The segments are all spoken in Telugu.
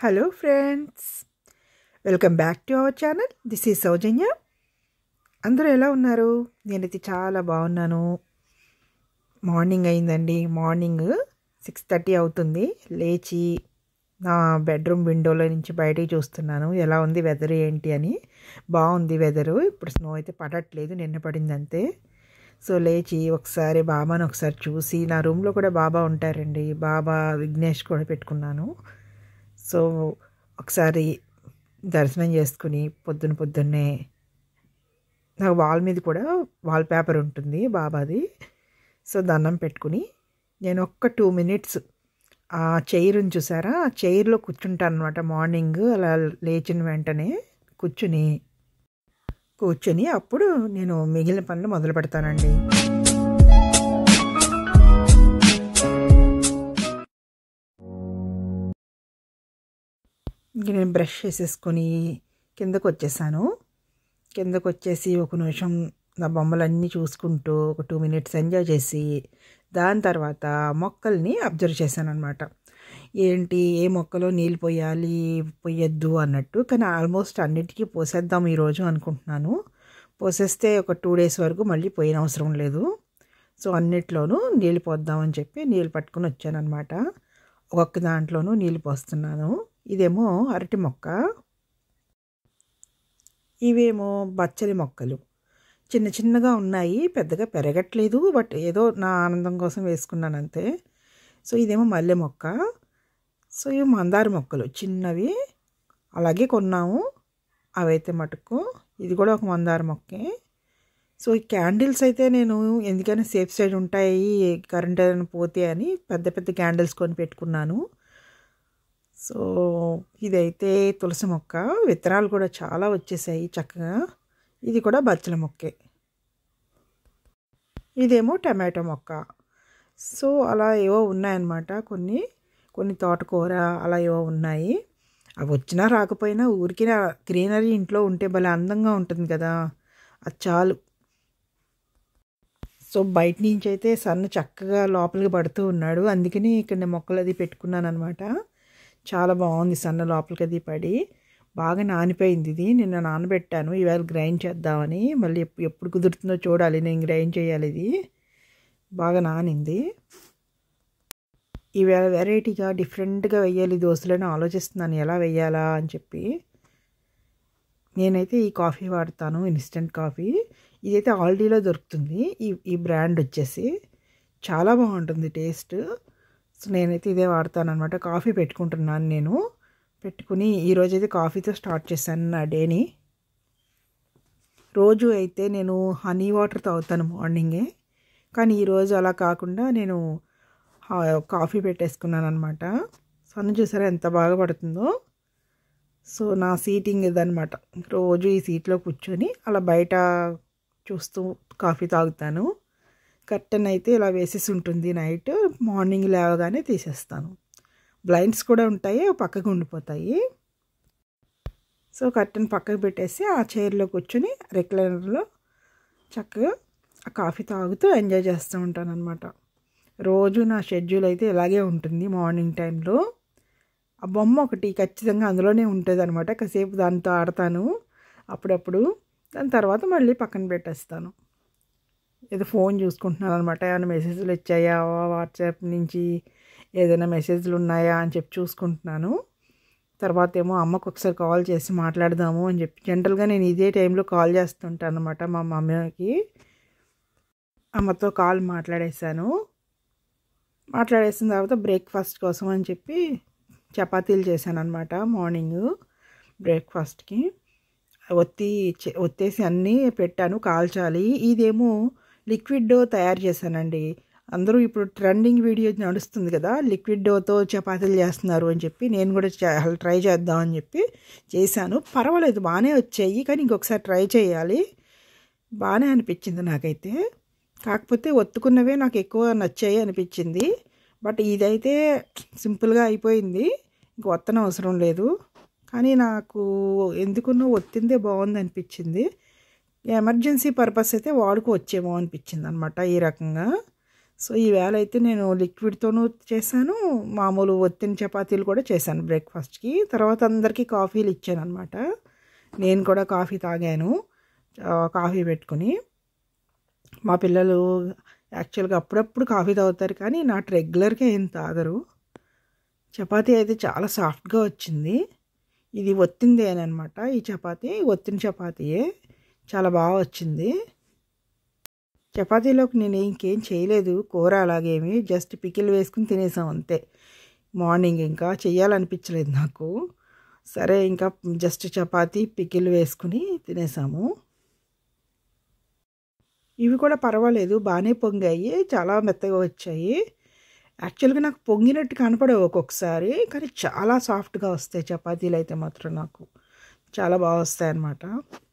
hello friends welcome back to our channel this is Soujanya అందరూ ఎలా ఉన్నారు నేనైతే చాలా బాగున్నాను మార్నింగ్ అయిందండి మార్నింగ్ సిక్స్ థర్టీ అవుతుంది లేచి నా బెడ్రూమ్ విండోలో నుంచి బయటికి చూస్తున్నాను ఎలా ఉంది వెదర్ ఏంటి అని బాగుంది వెదరు ఇప్పుడు స్నో అయితే పడట్లేదు నిన్న పడింది అంతే సో లేచి ఒకసారి బాబాని ఒకసారి చూసి నా రూమ్లో కూడా బాబా ఉంటారండి బాబా విఘ్నేష్ కూడా పెట్టుకున్నాను సో ఒకసారి దర్శనం చేసుకుని పొద్దున పొద్దున్నే నాకు వాల్ మీద కూడా వాల్ పేపర్ ఉంటుంది బాబాది సో దండం పెట్టుకుని నేను ఒక్క టూ మినిట్స్ ఆ చైర్ని చూసారా ఆ చైర్లో కూర్చుంటాను అనమాట మార్నింగ్ అలా లేచిన వెంటనే కూర్చుని కూర్చొని అప్పుడు నేను మిగిలిన పనులు మొదలు పెడతానండి ఇంక నేను బ్రష్ చేసేసుకొని కిందకు వచ్చేసాను కిందకు వచ్చేసి ఒక నిమిషం నా బొమ్మలన్నీ చూసుకుంటూ ఒక టూ మినిట్స్ ఎంజాయ్ చేసి దాని తర్వాత మొక్కల్ని అబ్జర్వ్ చేశాను అనమాట ఏంటి ఏ మొక్కలో నీళ్ళు పోయాలి పోయొద్దు అన్నట్టు కానీ ఆల్మోస్ట్ అన్నిటికీ పోసేద్దాం ఈరోజు అనుకుంటున్నాను పోసేస్తే ఒక టూ డేస్ వరకు మళ్ళీ పోయిన అవసరం లేదు సో అన్నిట్లోనూ నీళ్ళు పోద్దామని చెప్పి నీళ్ళు పట్టుకుని వచ్చానమాట ఒక్కొక్క దాంట్లోనూ నీళ్ళు పోస్తున్నాను ఇదేమో అరటి మొక్క ఇవేమో బచ్చలి మొక్కలు చిన్న చిన్నగా ఉన్నాయి పెద్దగా పెరగట్లేదు బట్ ఏదో నా ఆనందం కోసం వేసుకున్నాను అంతే సో ఇదేమో మల్లె మొక్క సో ఇవి మందార మొక్కలు చిన్నవి అలాగే కొన్నాము అవైతే మటుకు ఇది కూడా ఒక మందార మొక్కే సో ఈ క్యాండిల్స్ అయితే నేను ఎందుకైనా సేఫ్ సైడ్ ఉంటాయి కరెంట్ ఏదైనా పోతే అని పెద్ద పెద్ద క్యాండిల్స్ కొని పెట్టుకున్నాను సో ఇదైతే తులసి మొక్క విత్తనాలు కూడా చాలా వచ్చేసాయి చక్కగా ఇది కూడా బచ్చల మొక్కే ఇదేమో టమాటో మొక్క సో అలా ఏవో ఉన్నాయన్నమాట కొన్ని కొన్ని తోటకూర అలా ఏవో ఉన్నాయి అవి వచ్చినా రాకపోయినా ఊరికి గ్రీనరీ ఇంట్లో ఉంటే భలే అందంగా ఉంటుంది కదా అది చాలు సో బయట నుంచి అయితే సన్ చక్కగా లోపలికి పడుతూ ఉన్నాడు అందుకని ఇక్కడ మొక్కలు అది పెట్టుకున్నాను అనమాట చాలా బాగుంది సన్న లోపలికి అది పడి బాగా నానిపోయింది ఇది నిన్న నానబెట్టాను ఇవాళ గ్రైండ్ చేద్దామని మళ్ళీ ఎప్పుడు కుదురుతుందో చూడాలి నేను గ్రైండ్ చేయాలి ఇది బాగా నానింది ఈవేళ వెరైటీగా డిఫరెంట్గా వెయ్యాలి దోశలను ఆలోచిస్తున్నాను ఎలా వెయ్యాలా అని చెప్పి నేనైతే ఈ కాఫీ వాడతాను ఇన్స్టెంట్ కాఫీ ఇదైతే ఆల్డీలో దొరుకుతుంది ఈ ఈ బ్రాండ్ వచ్చేసి చాలా బాగుంటుంది టేస్ట్ సో నేనైతే ఇదే వాడతాను అనమాట కాఫీ పెట్టుకుంటున్నాను నేను పెట్టుకుని ఈరోజైతే కాఫీతో స్టార్ట్ చేశాను నా డేని రోజు అయితే నేను హనీ వాటర్ తాగుతాను మార్నింగే కానీ ఈరోజు అలా కాకుండా నేను కాఫీ పెట్టేసుకున్నాను అనమాట సన్న చూసారా ఎంత బాగా పడుతుందో సో నా సీటింగ్ ఇదనమాట రోజు ఈ సీట్లో కూర్చొని అలా బయట చూస్తూ కాఫీ తాగుతాను కర్టెన్ అయితే ఇలా వేసేసి ఉంటుంది నైట్ మార్నింగ్ లేవగానే తీసేస్తాను బ్లైండ్స్ కూడా ఉంటాయి పక్కకు ఉండిపోతాయి సో కర్టెన్ పక్కకు పెట్టేసి ఆ చైర్లో కూర్చొని రెక్లైనర్లో చక్కగా ఆ కాఫీ తాగుతూ ఎంజాయ్ చేస్తూ ఉంటాను అనమాట రోజు నా షెడ్యూల్ అయితే ఇలాగే ఉంటుంది మార్నింగ్ టైంలో ఆ బొమ్మ ఒకటి ఖచ్చితంగా అందులోనే ఉంటుంది అనమాట కాసేపు దాంతో ఆడతాను అప్పుడప్పుడు దాని తర్వాత మళ్ళీ పక్కన పెట్టేస్తాను ఏదో ఫోన్ చూసుకుంటున్నాను అనమాట ఏమైనా మెసేజ్లు వచ్చాయా వాట్సాప్ నుంచి ఏదైనా మెసేజ్లు ఉన్నాయా అని చెప్పి చూసుకుంటున్నాను తర్వాత ఏమో అమ్మకు ఒకసారి కాల్ చేసి మాట్లాడదాము అని చెప్పి జనరల్గా నేను ఇదే టైంలో కాల్ చేస్తుంటాను అనమాట మా మమ్మీకి అమ్మతో కాల్ మాట్లాడేశాను మాట్లాడేసిన తర్వాత బ్రేక్ఫాస్ట్ కోసం అని చెప్పి చపాతీలు చేశాను అనమాట మార్నింగ్ బ్రేక్ఫాస్ట్కి ఒత్తి ఒత్తేసి అన్నీ పెట్టాను కాల్చాలి ఇదేమో లిక్విడ్ డో తయారు చేశానండి అందరూ ఇప్పుడు ట్రెండింగ్ వీడియో నడుస్తుంది కదా లిక్విడ్ డోతో చపాతీలు చేస్తున్నారు అని చెప్పి నేను కూడా ట్రై చేద్దామని చెప్పి చేశాను పర్వాలేదు బాగానే వచ్చాయి కానీ ఇంకొకసారి ట్రై చేయాలి బాగానే అనిపించింది నాకైతే కాకపోతే ఒత్తుకున్నవే నాకు ఎక్కువ నచ్చాయి అనిపించింది బట్ ఇదైతే సింపుల్గా అయిపోయింది ఇంక ఒత్తన అవసరం లేదు కానీ నాకు ఎందుకున్నో ఒత్తిందే బాగుంది అనిపించింది ఎమర్జెన్సీ పర్పస్ అయితే వాడుకోవచ్చేమో అనిపించింది అనమాట ఈ రకంగా సో ఈవేళ అయితే నేను లిక్విడ్తోనూ చేశాను మామూలు ఒత్తిన చపాతీలు కూడా చేశాను బ్రేక్ఫాస్ట్కి తర్వాత అందరికీ కాఫీలు ఇచ్చాను అనమాట నేను కూడా కాఫీ తాగాను ఆ, కాఫీ పెట్టుకుని మా పిల్లలు యాక్చువల్గా అప్పుడప్పుడు కాఫీ తాగుతారు కానీ నాట్ రెగ్యులర్గా ఏం తాగరు చపాతీ అయితే చాలా సాఫ్ట్గా వచ్చింది ఇది ఒత్తిందేనమాట ఈ చపాతీ ఒత్తిన చపాతీయే చాలా బాగా వచ్చింది చపాతీలోకి నేను ఇంకేం చేయలేదు కూర అలాగేమి జస్ట్ పికిల్ వేసుకుని తినేసాం అంతే మార్నింగ్ ఇంకా చెయ్యాలనిపించలేదు నాకు సరే ఇంకా జస్ట్ చపాతీ పికిల్ వేసుకుని తినేసాము ఇవి కూడా పర్వాలేదు బాగానే పొంగాయి చాలా మెత్తగా వచ్చాయి యాక్చువల్గా నాకు పొంగినట్టు కనపడవు ఒక్కొక్కసారి కానీ చాలా సాఫ్ట్గా వస్తాయి చపాతీలు అయితే మాత్రం నాకు చాలా బాగా వస్తాయి అన్నమాట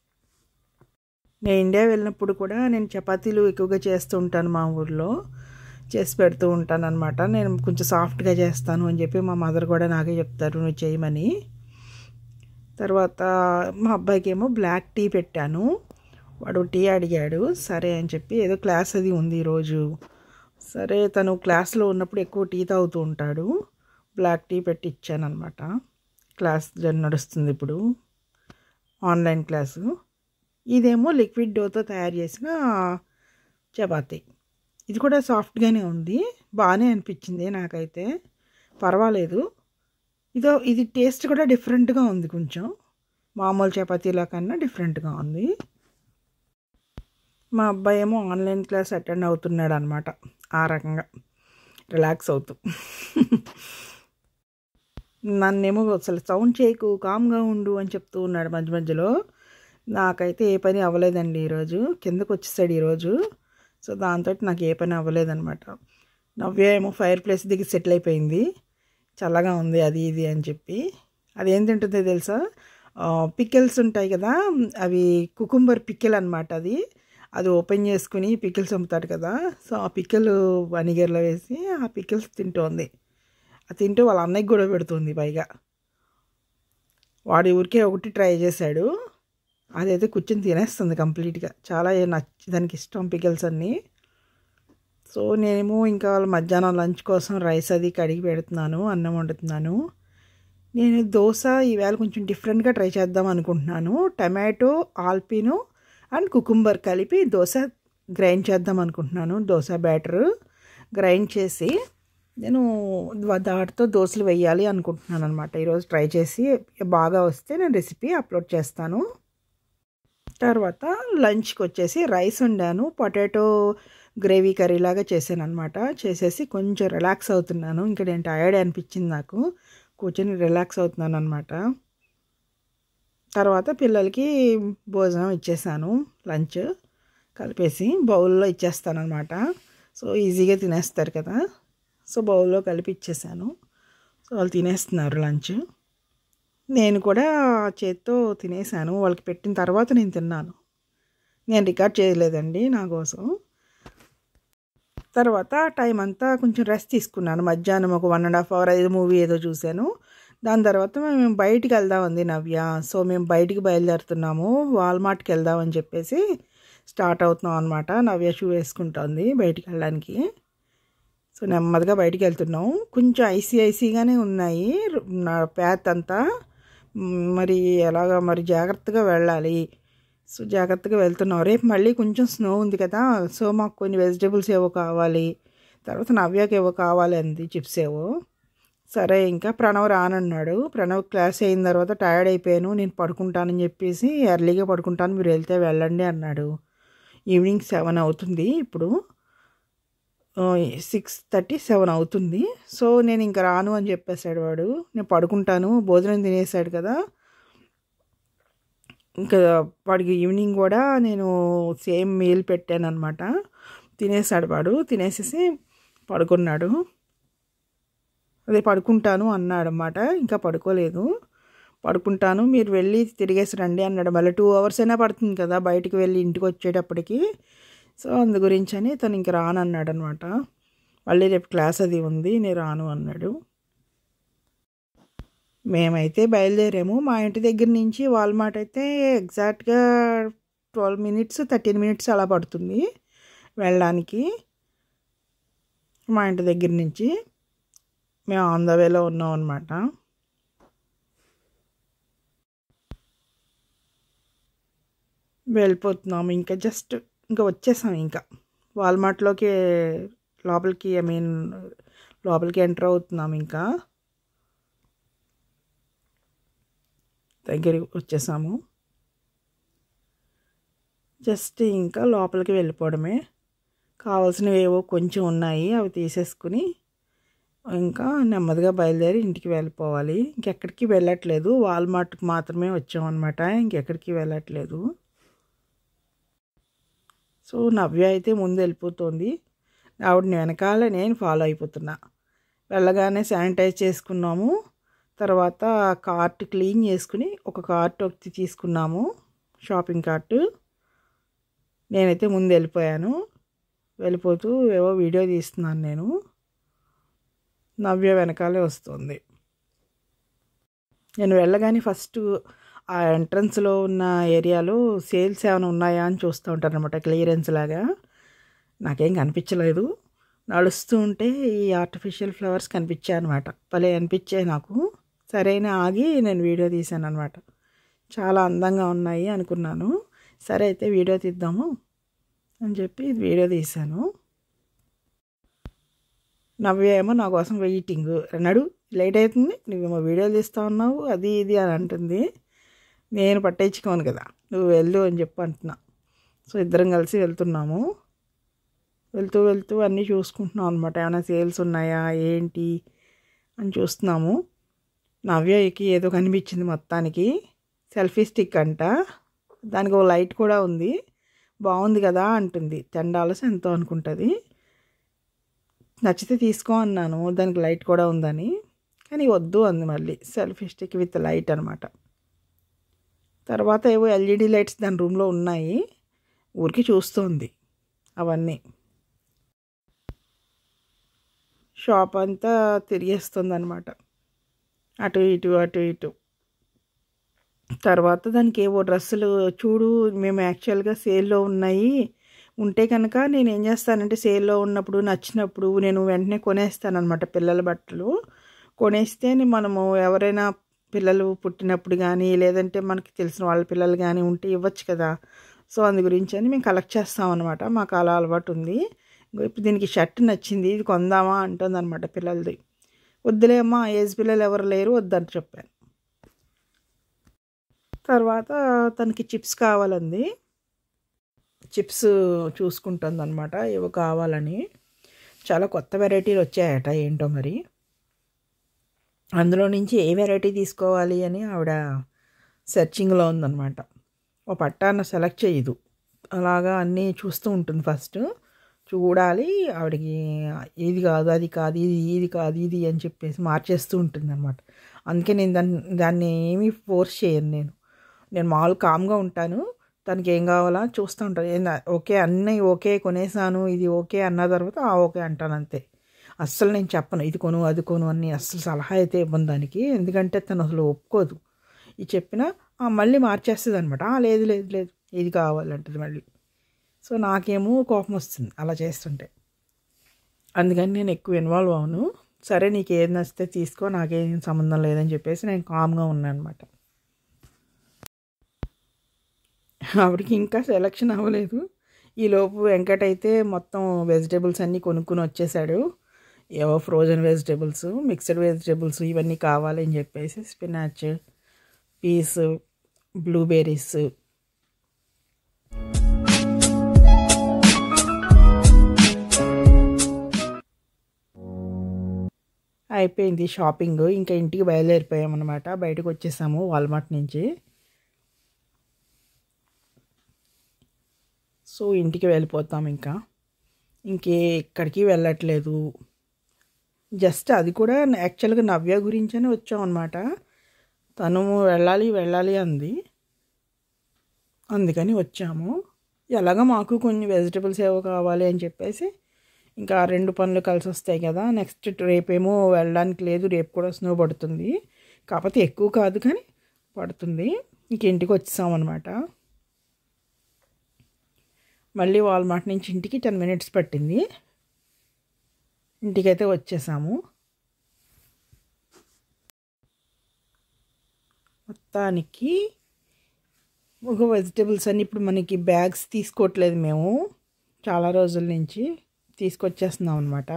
నేను ఇండియా వెళ్ళినప్పుడు కూడా నేను చపాతీలు ఎక్కువగా చేస్తూ ఉంటాను మా ఊర్లో చేసి పెడుతూ ఉంటాను అనమాట నేను కొంచెం సాఫ్ట్గా చేస్తాను అని చెప్పి మా మదర్ కూడా నాకే చెప్తారు నువ్వు చేయమని తర్వాత మా అబ్బాయికి ఏమో బ్లాక్ టీ పెట్టాను వాడు టీ అడిగాడు సరే అని చెప్పి ఏదో క్లాస్ అది ఉంది ఈరోజు సరే తను క్లాస్లో ఉన్నప్పుడు ఎక్కువ టీ తాగుతూ ఉంటాడు బ్లాక్ టీ పెట్టి ఇచ్చాను అనమాట క్లాస్ జన్ నడుస్తుంది ఇప్పుడు ఆన్లైన్ క్లాసు ఇదేమో లిక్విడ్ డోతో తయారు చేసిన చపాతీ ఇది కూడా సాఫ్ట్గానే ఉంది బాగానే అనిపించింది నాకైతే పర్వాలేదు ఇదో ఇది టేస్ట్ కూడా డిఫరెంట్గా ఉంది కొంచెం మామూలు చపాతీల కన్నా డిఫరెంట్గా ఉంది మా అబ్బాయి ఏమో ఆన్లైన్ క్లాస్ అటెండ్ అవుతున్నాడు అనమాట ఆ రకంగా రిలాక్స్ అవుతూ నన్నేమో అసలు సౌండ్ చేయకు కామ్గా ఉండు అని చెప్తూ ఉన్నాడు మధ్య మధ్యలో నాకైతే ఏ పని అవ్వలేదండి ఈరోజు కిందకు వచ్చేసాడు ఈరోజు సో దాంతో నాకు ఏ పని అవ్వలేదనమాట నవ్య ఏమో ఫైర్ ప్లేస్ దగ్గర సెటిల్ అయిపోయింది చల్లగా ఉంది అది ఇది అని చెప్పి అది ఏం తింటుందో తెలుసా పికిల్స్ ఉంటాయి కదా అవి కుకుంబర్ పికిల్ అనమాట అది అది ఓపెన్ చేసుకుని పికిల్స్ అమ్ముతాడు కదా సో ఆ పికిల్ వనిగర్లో వేసి ఆ పికిల్స్ తింటోంది అది తింటూ వాళ్ళ అన్నయ్యకి కూడా పెడుతుంది పైగా వాడి ఊరికే ఒకటి ట్రై చేశాడు అదైతే కూర్చొని తినేస్తుంది కంప్లీట్గా చాలా నచ్చి దానికి ఇష్టం పికిల్స్ అన్నీ సో నేనేమో ఇంకా వాళ్ళ మధ్యాహ్నం లంచ్ కోసం రైస్ అది కడిగి పెడుతున్నాను అన్నం వండుతున్నాను నేను దోశ ఈవేళ కొంచెం డిఫరెంట్గా ట్రై చేద్దాం అనుకుంటున్నాను టమాటో ఆల్పిను అండ్ కుకుంబర్ కలిపి దోశ గ్రైండ్ చేద్దాం అనుకుంటున్నాను దోశ బ్యాటర్ గ్రైండ్ చేసి నేను దాటితో దోశలు వేయాలి అనుకుంటున్నాను అనమాట ఈరోజు ట్రై చేసి బాగా వస్తే నేను రెసిపీ అప్లోడ్ చేస్తాను తర్వాత లంచ్కి వచ్చేసి రైస్ వండాను పొటాటో గ్రేవీ కర్రీ లాగా చేశాను అనమాట చేసేసి కొంచెం రిలాక్స్ అవుతున్నాను ఇంకా నేను టయర్డ్ అనిపించింది నాకు కూర్చొని రిలాక్స్ అవుతున్నాను అనమాట తర్వాత పిల్లలకి భోజనం ఇచ్చేసాను లంచ్ కలిపేసి బౌల్లో ఇచ్చేస్తాను అనమాట సో ఈజీగా తినేస్తారు కదా సో బౌల్లో కలిపి ఇచ్చేసాను సో వాళ్ళు తినేస్తున్నారు లంచ్ నేను కూడా చేత్తో తినేసాను వాళ్ళకి పెట్టిన తర్వాత నేను తిన్నాను నేను రికార్డ్ చేయలేదండి నా కోసం తర్వాత టైం అంతా కొంచెం రెస్ట్ తీసుకున్నాను మధ్యాహ్నం ఒక వన్ అండ్ హాఫ్ అవర్ ఏదో మూవీ ఏదో చూశాను దాని తర్వాత మేము బయటికి వెళ్దామంది నవ్య సో మేము బయటికి బయలుదేరుతున్నాము వాల్మార్ట్కి వెళ్దామని చెప్పేసి స్టార్ట్ అవుతున్నాం అనమాట నవ్య షూ వేసుకుంటుంది బయటికి వెళ్ళడానికి సో నెమ్మదిగా బయటికి వెళ్తున్నాం కొంచెం ఐసీ ఐసీగానే ఉన్నాయి నా ప్యాత్ అంతా మరి ఎలాగా మరి జాగ్రత్తగా వెళ్ళాలి సో జాగ్రత్తగా వెళ్తున్నాం రేపు మళ్ళీ కొంచెం స్నో ఉంది కదా సో మాకు కొన్ని వెజిటేబుల్స్ ఏవో కావాలి తర్వాత నవ్యాకి ఏవో కావాలి అంది చిప్స్ ఏవో సరే ఇంకా ప్రణవ్ రానన్నాడు ప్రణవ్ క్లాస్ అయిన తర్వాత టైర్డ్ అయిపోయాను నేను పడుకుంటానని చెప్పేసి ఎర్లీగా పడుకుంటాను మీరు వెళ్తే వెళ్ళండి అన్నాడు ఈవినింగ్ సెవెన్ అవుతుంది ఇప్పుడు సిక్స్ థర్టీ సెవెన్ అవుతుంది సో నేను ఇంకా రాను అని చెప్పేశాడు వాడు నేను పడుకుంటాను భోజనం తినేసాడు కదా ఇంకా వాడికి ఈవినింగ్ కూడా నేను సేమ్ మీల్ పెట్టాను అనమాట తినేసాడు వాడు తినేసేసి పడుకున్నాడు అదే పడుకుంటాను అన్నాడు అనమాట ఇంకా పడుకోలేదు పడుకుంటాను మీరు వెళ్ళి తిరిగేసి రండి అన్నాడు మళ్ళీ టూ అవర్స్ అయినా పడుతుంది కదా బయటికి వెళ్ళి ఇంటికి వచ్చేటప్పటికి సో అందు గురించి అని తను ఇంక రాను అన్నాడు అనమాట మళ్ళీ రేపు క్లాస్ అది ఉంది నేను రాను అన్నాడు మేమైతే బయలుదేరాము మా ఇంటి దగ్గర నుంచి వాల్మార్ట్ అయితే ఎగ్జాక్ట్గా ట్వెల్వ్ మినిట్స్ థర్టీన్ మినిట్స్ అలా పడుతుంది వెళ్ళడానికి మా ఇంటి దగ్గర నుంచి మేము ఆన్ ద వేలో ఉన్నాం అనమాట వెళ్ళిపోతున్నాము ఇంకా జస్ట్ ఇంకా వచ్చేసాం ఇంకా వాల్మార్ట్లోకి లోపలికి ఐ మీన్ లోపలికి ఎంటర్ అవుతున్నాం ఇంకా దగ్గరికి వచ్చేసాము జస్ట్ ఇంకా లోపలికి వెళ్ళిపోవడమే కావాల్సినవి ఏవో కొంచెం ఉన్నాయి అవి తీసేసుకుని ఇంకా నెమ్మదిగా బయలుదేరి ఇంటికి వెళ్ళిపోవాలి ఇంకెక్కడికి వెళ్ళట్లేదు వాల్మార్ట్కి మాత్రమే వచ్చామన్నమాట ఇంకెక్కడికి వెళ్ళట్లేదు సో నవ్య అయితే ముందు వెళ్ళిపోతుంది ఆవిడని వెనకాల నేను ఫాలో అయిపోతున్నా వెళ్ళగానే శానిటైజ్ చేసుకున్నాము తర్వాత కార్ట్ క్లీన్ చేసుకుని ఒక కార్ట్ ఒకటి తీసుకున్నాము షాపింగ్ కార్ట్ నేనైతే ముందు వెళ్ళిపోయాను వెళ్ళిపోతూ ఏవో వీడియో తీస్తున్నాను నేను నవ్య వెనకాలే వస్తుంది నేను వెళ్ళగానే ఫస్ట్ ఆ ఎంట్రన్స్లో ఉన్న ఏరియాలో సేల్స్ ఏమైనా ఉన్నాయా అని చూస్తూ ఉంటాను అనమాట క్లియరెన్స్ లాగా నాకేం కనిపించలేదు నడుస్తూ ఉంటే ఈ ఆర్టిఫిషియల్ ఫ్లవర్స్ కనిపించాయి అనమాట భలే అనిపించాయి నాకు సరైన ఆగి నేను వీడియో తీశాను అనమాట చాలా అందంగా ఉన్నాయి అనుకున్నాను సరే అయితే వీడియో తీద్దాము అని చెప్పి వీడియో తీశాను నవ్య ఏమో నా కోసం వెయిటింగ్ నడు లేట్ అవుతుంది నువ్వేమో వీడియోలు తీస్తా ఉన్నావు అది ఇది అని అంటుంది నేను పట్టించుకోను కదా నువ్వు వెళ్ళు అని చెప్పి అంటున్నా సో ఇద్దరం కలిసి వెళ్తున్నాము వెళ్తూ వెళ్తూ అన్నీ చూసుకుంటున్నాం అనమాట ఏమైనా సేల్స్ ఉన్నాయా ఏంటి అని చూస్తున్నాము నవ్యకి ఏదో కనిపించింది మొత్తానికి సెల్ఫీ స్టిక్ అంట దానికి ఒక లైట్ కూడా ఉంది బాగుంది కదా అంటుంది టెన్ డాలర్స్ ఎంతో అనుకుంటుంది నచ్చితే తీసుకో అన్నాను దానికి లైట్ కూడా ఉందని కానీ వద్దు అంది మళ్ళీ సెల్ఫీ స్టిక్ విత్ లైట్ అనమాట తర్వాత ఏవో ఎల్ఈడి లైట్స్ దాని రూమ్లో ఉన్నాయి ఊరికి చూస్తుంది అవన్నీ షాప్ అంతా తిరిగేస్తుంది అనమాట అటు ఇటు అటు ఇటు తర్వాత దానికి ఏవో డ్రెస్సులు చూడు మేము యాక్చువల్గా సేల్లో ఉన్నాయి ఉంటే కనుక నేను ఏం చేస్తానంటే సేల్లో ఉన్నప్పుడు నచ్చినప్పుడు నేను వెంటనే కొనేస్తానమాట పిల్లల బట్టలు కొనేస్తే మనము ఎవరైనా పిల్లలు పుట్టినప్పుడు కానీ లేదంటే మనకి తెలిసిన వాళ్ళ పిల్లలు కానీ ఉంటే ఇవ్వచ్చు కదా సో అందు గురించి అని మేము కలెక్ట్ చేస్తామన్నమాట మాకు అలా అలవాటు ఉంది ఇప్పుడు దీనికి షర్ట్ నచ్చింది ఇది కొందామా అంటుంది అనమాట పిల్లలది వద్దులే అమ్మా ఏజ్ పిల్లలు ఎవరు లేరు వద్దని చెప్పాను తర్వాత తనకి చిప్స్ కావాలంది చిప్స్ చూసుకుంటుంది అనమాట ఏవో కావాలని చాలా కొత్త వెరైటీలు వచ్చాయట ఏంటో మరి అందులో నుంచి ఏ వెరైటీ తీసుకోవాలి అని ఆవిడ సెర్చింగ్లో ఉందన్నమాట ఓ పట్టాన సెలెక్ట్ చేయదు అలాగా అన్నీ చూస్తూ ఉంటుంది ఫస్ట్ చూడాలి ఆవిడకి ఇది కాదు అది కాదు ఇది ఇది కాదు ఇది అని చెప్పేసి మార్చేస్తూ ఉంటుంది అనమాట అందుకే నేను దాన్ని దాన్ని ఏమీ ఫోర్స్ చేయను నేను నేను మామూలు కామ్గా ఉంటాను తనకి ఏం కావాలా చూస్తూ ఉంటాను ఏందా ఓకే అన్నీ ఓకే కొనేసాను ఇది ఓకే అన్న తర్వాత ఆ ఓకే అంటాను అంతే అస్సలు నేను చెప్పను ఇది కొను అది కొను అని అస్సలు సలహా అయితే ఇవ్వను దానికి ఎందుకంటే తను అసలు ఒప్పుకోదు ఇది చెప్పినా మళ్ళీ మార్చేస్తుంది అనమాట లేదు లేదు లేదు ఇది కావాలంటది మళ్ళీ సో నాకేమో కోపం వస్తుంది అలా చేస్తుంటే అందుకని నేను ఎక్కువ ఇన్వాల్వ్ అవను సరే నీకు ఏది నచ్చితే తీసుకో నాకేం సంబంధం లేదని చెప్పేసి నేను కామ్గా ఉన్నాను అనమాట ఆవిడకి ఇంకా సెలక్షన్ అవ్వలేదు ఈలోపు వెంకట్ అయితే మొత్తం వెజిటేబుల్స్ అన్నీ కొనుక్కుని వచ్చేసాడు ఏవో ఫ్రోజన్ వెజిటేబుల్స్ మిక్స్డ్ వెజిటేబుల్స్ ఇవన్నీ కావాలి అని చెప్పేసి స్పినాచ్ పీస్ బ్లూబెర్రీస్ అయిపోయింది షాపింగ్ ఇంకా ఇంటికి బయలుదేరిపోయామన్నమాట బయటకు వచ్చేసాము వాల్మార్ట్ నుంచి సో ఇంటికి వెళ్ళిపోతాం ఇంకా ఇంకే ఎక్కడికి వెళ్ళట్లేదు జస్ట్ అది కూడా యాక్చువల్గా నవ్య గురించనే వచ్చాం అనమాట తను వెళ్ళాలి వెళ్ళాలి అంది అందుకని వచ్చాము ఎలాగ మాకు కొన్ని వెజిటబుల్స్ ఏవో కావాలి అని చెప్పేసి ఇంకా రెండు పనులు కలిసి వస్తాయి కదా నెక్స్ట్ రేపేమో వెళ్ళడానికి లేదు రేపు కూడా స్నో పడుతుంది కాకపోతే ఎక్కువ కాదు కానీ పడుతుంది ఇంక ఇంటికి వచ్చేసామన్నమాట మళ్ళీ వాల్మార్ట్ నుంచి ఇంటికి టెన్ మినిట్స్ పట్టింది ఇంటికైతే వచ్చేసాము మొత్తానికి ఒక వెజిటేబుల్స్ అన్ని ఇప్పుడు మనకి బ్యాగ్స్ తీసుకోవట్లేదు మేము చాలా రోజుల నుంచి తీసుకొచ్చేస్తున్నాం అనమాట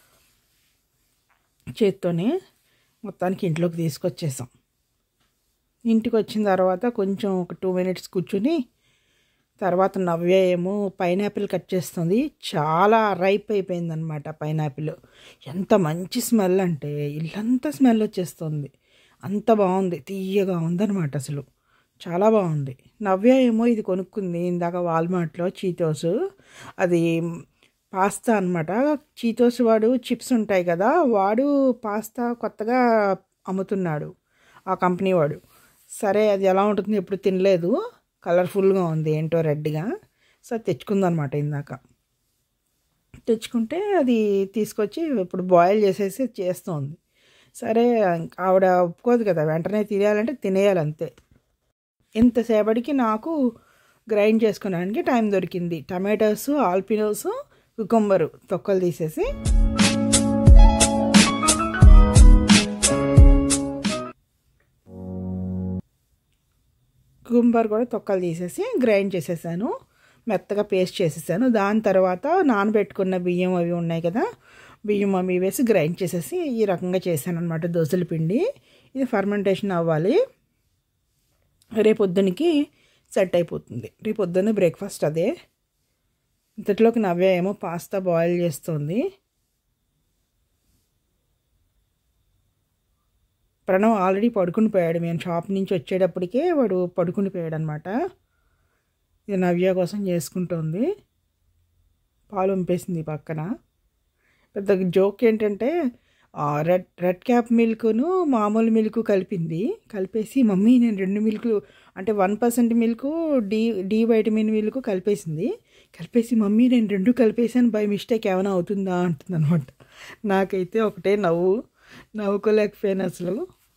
చేత్తోనే మొత్తానికి ఇంట్లోకి తీసుకొచ్చేసాం ఇంటికి వచ్చిన తర్వాత కొంచెం ఒక టూ మినిట్స్ కూర్చుని తర్వాత నవ్య ఏమో పైనాపిల్ కట్ చేస్తుంది చాలా రైప్ అయిపోయిందనమాట పైనాపిల్ ఎంత మంచి స్మెల్ అంటే ఇల్లంతా స్మెల్ వచ్చేస్తుంది అంత బాగుంది తీయగా ఉందన్నమాట అసలు చాలా బాగుంది నవ్య ఏమో ఇది కొనుక్కుంది ఇందాక వాల్మార్ట్లో చీతోస్ అది పాస్తా అనమాట చీతోస్ వాడు చిప్స్ ఉంటాయి కదా వాడు పాస్తా కొత్తగా అమ్ముతున్నాడు ఆ కంపెనీ వాడు సరే అది ఎలా ఉంటుంది ఎప్పుడు తినలేదు కలర్ఫుల్గా ఉంది ఏంటో రెడ్గా సో తెచ్చుకుందనమాట ఇందాక తెచ్చుకుంటే అది తీసుకొచ్చి ఇప్పుడు బాయిల్ చేసేసి చేస్తుంది సరే ఆవిడ ఒప్పుకోదు కదా వెంటనే తినేయాలంటే తినేయాలి అంతే ఎంతసేపటికి నాకు గ్రైండ్ చేసుకోవడానికి టైం దొరికింది టమాటోస్ ఆల్పినోస్ కుకుంబరు తొక్కలు తీసేసి కుకుంబర్ కూడా తొక్కలు తీసేసి గ్రైండ్ చేసేసాను మెత్తగా పేస్ట్ చేసేసాను దాని తర్వాత నానబెట్టుకున్న బియ్యం అవి ఉన్నాయి కదా బియ్యం అవి వేసి గ్రైండ్ చేసేసి ఈ రకంగా చేశాను అనమాట దోశల పిండి ఇది ఫర్మెంటేషన్ అవ్వాలి రేపొద్దునికి సెట్ అయిపోతుంది రేపొద్దున బ్రేక్ఫాస్ట్ అదే ఇంతట్లోకి నవ్య ఏమో పాస్తా బాయిల్ చేస్తుంది ప్రణవ్ ఆల్రెడీ పడుకుని పోయాడు మేము షాప్ నుంచి వచ్చేటప్పటికే వాడు పడుకుని పోయాడు అనమాట ఇది నవ్య కోసం చేసుకుంటుంది పాలు వంపేసింది పక్కన పెద్ద జోక్ ఏంటంటే రెడ్ రెడ్ క్యాప్ మిల్క్ను మామూలు మిల్క్ కలిపింది కలిపేసి మమ్మీ నేను రెండు మిల్క్ అంటే one percent milk D D vitamin milk కలిపేసింది కలిపేసి మమ్మీ నేను రెండు కలిపేసాను బై మిస్టేక్ ఏమైనా అవుతుందా అంటుంది అనమాట నాకైతే ఒకటే నవ్వు నవ్వుకోలేకపోయాను అసలు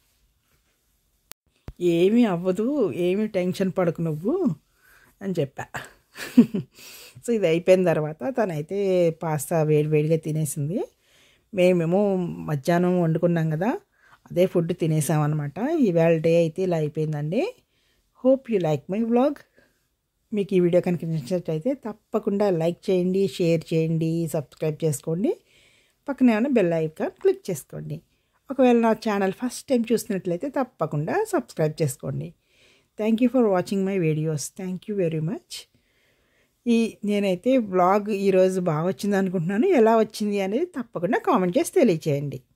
ఏమీ అవ్వదు ఏమీ టెన్షన్ పడకు నువ్వు అని చెప్పా సో ఇది అయిపోయిన తర్వాత తనైతే పాస్తా వేడి వేడిగా తినేసింది మేమేమో మధ్యాహ్నం వండుకున్నాం కదా అదే ఫుడ్ తినేసామన్నమాట ఈవేళ డే అయితే ఇలా అయిపోయిందండి hope you like my vlog మీకు ఈ వీడియో కనుక నచ్చినట్లయితే తప్పకుండా లైక్ చేయండి షేర్ చేయండి సబ్స్క్రైబ్ చేసుకోండి పక్కన ఏమైనా బెల్ ఐకాన్ క్లిక్ చేసుకోండి ఒకవేళ నా ఛానల్ ఫస్ట్ టైం చూసినట్లయితే తప్పకుండా సబ్స్క్రైబ్ చేసుకోండి thank you for watching my videos thank you very much ఈ నేనైతే బ్లాగ్ ఈరోజు బాగా వచ్చింది అనుకుంటున్నాను ఎలా వచ్చింది అనేది తప్పకుండా కామెంట్ చేసి తెలియచేయండి